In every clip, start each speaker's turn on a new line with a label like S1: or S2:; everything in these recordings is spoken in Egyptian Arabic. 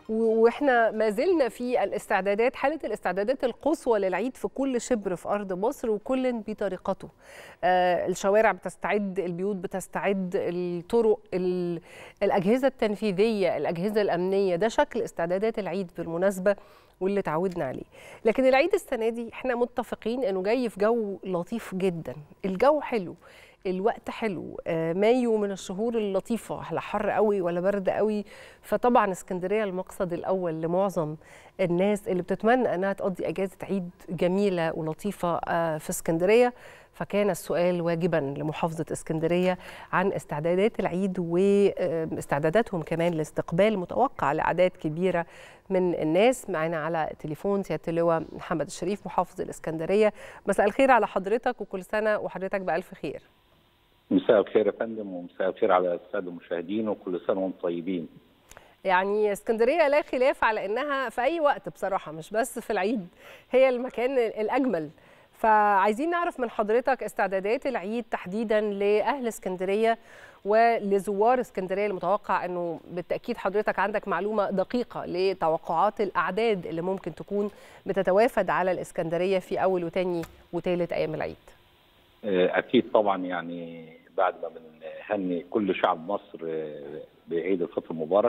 S1: واحنا ما زلنا في الاستعدادات حاله الاستعدادات القصوى للعيد في كل شبر في ارض مصر وكل بطريقته آه الشوارع بتستعد البيوت بتستعد الطرق الاجهزه التنفيذيه الاجهزه الامنيه ده شكل استعدادات العيد بالمناسبه واللي تعودنا عليه لكن العيد السنه دي احنا متفقين انه جاي في جو لطيف جدا الجو حلو الوقت حلو مايو من الشهور اللطيفة لا حر قوي ولا برد قوي فطبعا اسكندرية المقصد الأول لمعظم الناس اللي بتتمنى أنها تقضي أجازة عيد جميلة ولطيفة في اسكندرية فكان السؤال واجبا لمحافظة اسكندرية عن استعدادات العيد واستعداداتهم كمان لاستقبال متوقع لأعداد كبيرة من الناس معنا على تليفون سيادة اللواء محمد الشريف محافظ الاسكندرية مساء الخير على حضرتك وكل سنة وحضرتك بألف خير
S2: مساء الخير يا فندم ومساء الخير على الساده المشاهدين وكل سنه وانتم طيبين.
S1: يعني اسكندريه لا خلاف على انها في اي وقت بصراحه مش بس في العيد هي المكان الاجمل فعايزين نعرف من حضرتك استعدادات العيد تحديدا لاهل اسكندريه ولزوار اسكندريه المتوقع انه بالتاكيد حضرتك عندك معلومه دقيقه لتوقعات الاعداد اللي ممكن تكون بتتوافد على الاسكندريه في اول وثاني وثالث ايام العيد.
S2: اكيد طبعا يعني بعد ما بنهني كل شعب مصر بعيد الفطر المبارك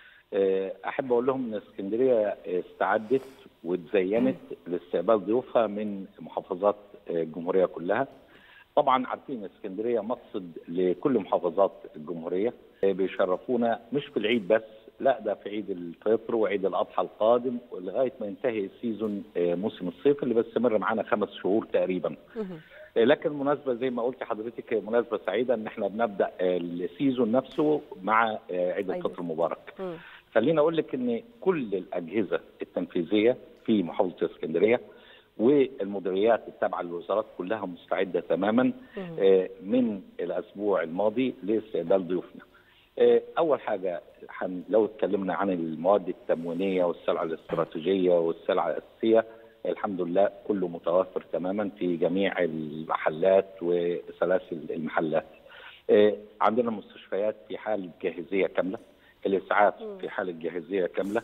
S2: احب اقول لهم ان اسكندريه استعدت وتزينت لاستقبال ضيوفها من محافظات الجمهوريه كلها طبعا عارفين اسكندريه مقصد لكل محافظات الجمهوريه بيشرفونا مش في العيد بس لا ده في عيد الفطر وعيد الاضحى القادم لغايه ما ينتهي السيزون موسم الصيف اللي بيستمر معانا خمس شهور تقريبا لكن مناسبه زي ما قلت حضرتك مناسبه سعيده ان احنا بنبدا السيزون نفسه مع عيد الفطر المبارك. خليني اقول لك ان كل الاجهزه التنفيذيه في محافظه اسكندريه والمديريات التابعه للوزارات كلها مستعده تماما من الاسبوع الماضي لاستقبال ضيوفنا. اول حاجه لو اتكلمنا عن المواد التموينيه والسلع الاستراتيجيه والسلع الاساسيه الحمد لله كله متوفر تماما في جميع المحلات وسلاسل المحلات. عندنا مستشفيات في حال جاهزيه كامله، الاسعاف في حاله جاهزيه كامله.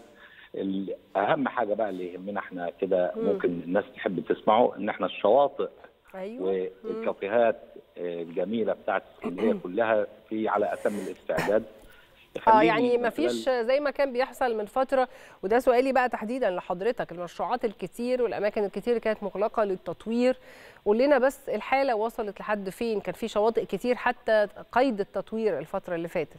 S2: اهم حاجه بقى اللي يهمنا احنا كده ممكن الناس تحب تسمعه ان احنا الشواطئ
S1: أيوة.
S2: والكافيهات الجميله بتاعت اسكندريه كلها في على اتم الاستعداد.
S1: اه يعني ما فيش زي ما كان بيحصل من فتره وده سؤالي بقى تحديدا لحضرتك المشروعات الكتير والاماكن الكتير اللي كانت مغلقه للتطوير قول لنا بس الحاله وصلت لحد فين كان في شواطئ كتير حتى قيد التطوير الفتره اللي فاتت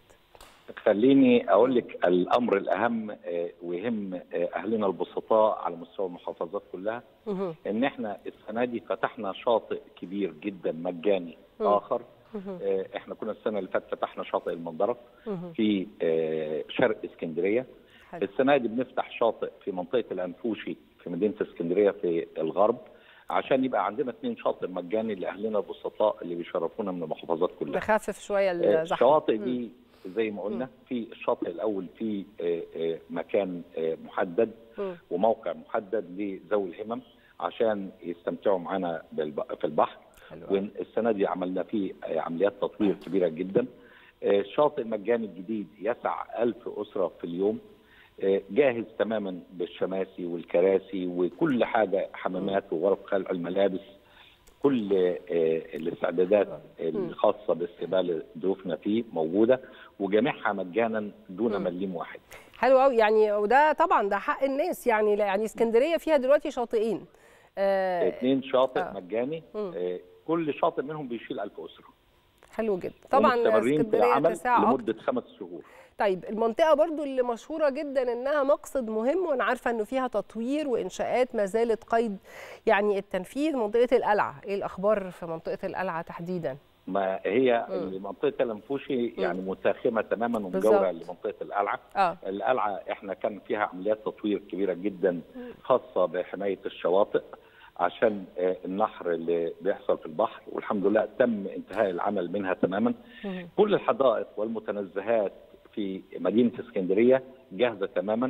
S2: خليني اقول لك الامر الاهم ويهم اهلنا البسطاء على مستوى المحافظات كلها ان احنا السنه دي فتحنا شاطئ كبير جدا مجاني اخر احنا كنا السنه اللي فاتت فتحنا شاطئ المنظره في شرق اسكندريه السنه دي بنفتح شاطئ في منطقه الانفوشي في مدينه اسكندريه في الغرب عشان يبقى عندنا اثنين شاطئ مجاني لاهلنا البسطاء اللي بيشرفونا من المحافظات كلها
S1: نخفف شويه الزحمه
S2: الشواطئ دي زي ما قلنا في الشاطئ الاول في مكان محدد وموقع محدد لذوي الهمم عشان يستمتعوا معانا في البحر والسنه دي عملنا فيه عمليات تطوير كبيره جدا الشاطئ المجاني الجديد يسع ألف أسرة في اليوم جاهز تماما بالشماسي والكراسي وكل حاجة حمامات وغرف خلع الملابس كل الاستعدادات الخاصة باستقبال ضيوفنا فيه موجودة وجميعها مجانا دون مليم واحد
S1: حلو قوي يعني وده طبعا ده حق الناس يعني يعني اسكندريه فيها دلوقتي شاطئين
S2: آه اثنين شاطئ آه. مجاني آه كل شاطئ منهم بيشيل 1000 اسره
S1: حلو جدا طبعا
S2: اسكندريه تسع لمده خمس شهور
S1: طيب المنطقه برضو اللي مشهوره جدا انها مقصد مهم وانا عارفه انه فيها تطوير وانشاءات ما زالت قيد يعني التنفيذ منطقه القلعه ايه الاخبار في منطقه القلعه تحديدا
S2: ما هي م. منطقه الانفوشي يعني متاخمه تماما ومجاوره لمنطقه القلعه
S1: آه.
S2: القلعه احنا كان فيها عمليات تطوير كبيره جدا خاصه بحمايه الشواطئ عشان النحر اللي بيحصل في البحر والحمد لله تم انتهاء العمل منها تماما
S1: م.
S2: كل الحدائق والمتنزهات في مدينه اسكندريه جاهزه تماما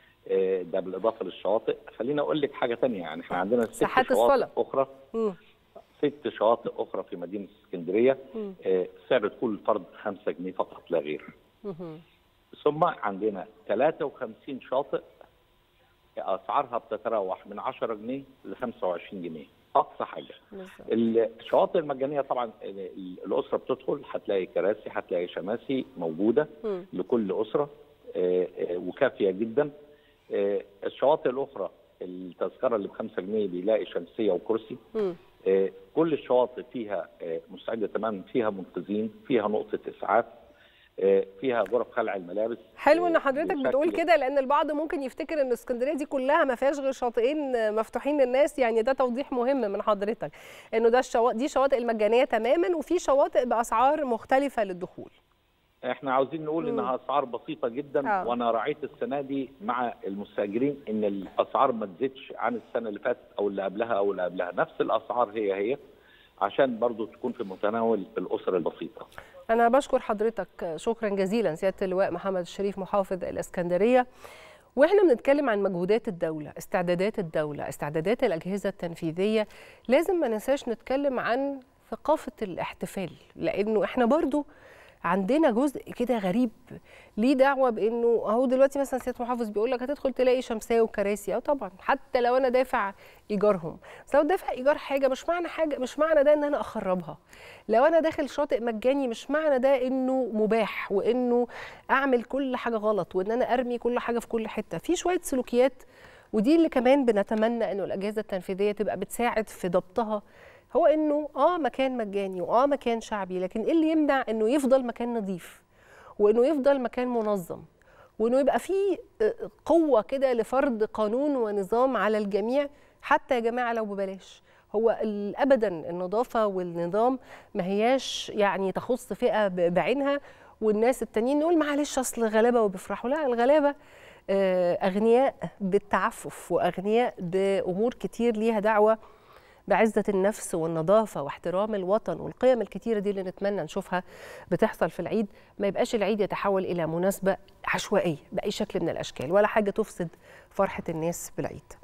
S2: ده بالاضافه للشواطئ خليني اقول لك حاجه ثانيه يعني احنا عندنا ست
S1: ساحات
S2: شواطئ
S1: الصلاة.
S2: اخرى
S1: م.
S2: ست شواطئ اخرى في مدينه اسكندريه
S1: م.
S2: سعر كل فرد 5 جنيه فقط لا غير
S1: مهم.
S2: ثم عندنا 53 شاطئ اسعارها بتتراوح من 10 جنيه ل 25 جنيه اقصى حاجه
S1: بالظبط.
S2: الشواطئ المجانيه طبعا الاسره بتدخل هتلاقي كراسي هتلاقي شماسي موجوده
S1: مم.
S2: لكل اسره آه، آه، وكافيه جدا آه، الشواطئ الاخرى التذكره اللي ب 5 جنيه بيلاقي شمسيه وكرسي
S1: مم.
S2: آه، كل الشواطئ فيها آه، مستعده تماما فيها منقذين فيها نقطه اسعاف آه، فيها غرف خلع الملابس
S1: حلو ان
S2: آه،
S1: حضرتك
S2: بشكل-
S1: بتقول كده لان البعض ممكن يفتكر ان اسكندريه دي كلها ما فيهاش غير شاطئين مفتوحين للناس يعني ده توضيح مهم من حضرتك انه ده الشواطئ دي شواطئ المجانيه تماما وفي شواطئ باسعار مختلفه للدخول
S2: احنا عاوزين نقول
S1: مم.
S2: انها اسعار بسيطه جدا
S1: آه.
S2: وانا راعيت السنه دي مع المستاجرين ان الاسعار ما تزيدش عن السنه اللي فاتت او اللي قبلها او اللي قبلها نفس الاسعار هي هي عشان برضو تكون في متناول الاسر البسيطه
S1: أنا بشكر حضرتك شكرا جزيلا سيادة اللواء محمد الشريف محافظ الإسكندرية واحنا بنتكلم عن مجهودات الدولة استعدادات الدولة استعدادات الأجهزة التنفيذية لازم ما ننساش نتكلم عن ثقافة الاحتفال لأنه احنا برضو عندنا جزء كده غريب ليه دعوه بانه اهو دلوقتي مثلا سياده محافظ بيقول لك هتدخل تلاقي شمسيه وكراسي اه طبعا حتى لو انا دافع ايجارهم بس لو دافع ايجار حاجه مش معنى حاجه مش معنى ده ان انا اخربها لو انا داخل شاطئ مجاني مش معنى ده انه مباح وانه اعمل كل حاجه غلط وان انا ارمي كل حاجه في كل حته في شويه سلوكيات ودي اللي كمان بنتمنى انه الاجهزه التنفيذيه تبقى بتساعد في ضبطها هو انه اه مكان مجاني واه مكان شعبي لكن ايه اللي يمنع انه يفضل مكان نظيف وانه يفضل مكان منظم وانه يبقى فيه قوه كده لفرض قانون ونظام على الجميع حتى يا جماعه لو ببلاش هو ابدا النظافه والنظام ما هياش يعني تخص فئه بعينها والناس التانيين نقول معلش اصل غلابه وبيفرحوا لا الغلابه اغنياء بالتعفف واغنياء بامور كتير ليها دعوه بعزة النفس والنظافة واحترام الوطن والقيم الكتيرة دي اللي نتمنى نشوفها بتحصل في العيد ما يبقاش العيد يتحول إلى مناسبة عشوائية بأي شكل من الأشكال ولا حاجة تفسد فرحة الناس بالعيد